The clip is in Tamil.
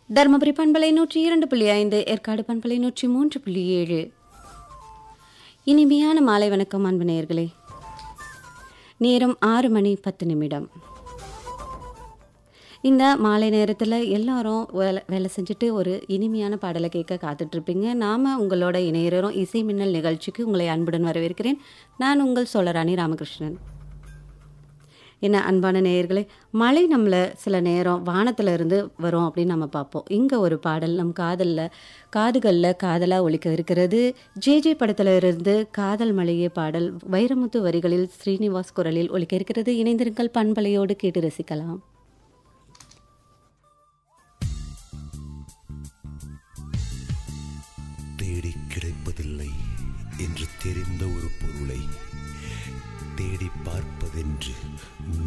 தருமபுரி பண்பலை நூற்றி இரண்டு புள்ளி ஐந்து ஏற்காடு பண்பலை நூற்றி மூன்று புள்ளி ஏழு இனிமையான மாலை வணக்கம் அன்பு நேயர்களே நேரம் ஆறு மணி பத்து நிமிடம் இந்த மாலை நேரத்தில் எல்லாரும் வேலை வேலை செஞ்சுட்டு ஒரு இனிமையான பாடலை கேட்க காத்துட்ருப்பீங்க நாம் உங்களோட இணையரும் இசை மின்னல் நிகழ்ச்சிக்கு உங்களை அன்புடன் வரவேற்கிறேன் நான் உங்கள் சோழராணி ராமகிருஷ்ணன் என்ன அன்பான நேயர்களே மழை நம்மளை சில நேரம் வானத்துல இருந்து வரும் அப்படின்னு நம்ம பார்ப்போம் இங்கே ஒரு பாடல் நம் காதலில் காதுகளில் காதலாக ஒலிக்க இருக்கிறது ஜே ஜே படத்துல இருந்து காதல் மழையே பாடல் வைரமுத்து வரிகளில் ஸ்ரீனிவாஸ் குரலில் ஒலிக்க இருக்கிறது இணைந்திருங்கள் பண்பலையோடு கேட்டு ரசிக்கலாம் தேடி கிடைப்பதில்லை என்று தெரிந்த ஒரு பொருளை தேடி பார்ப்பதென்று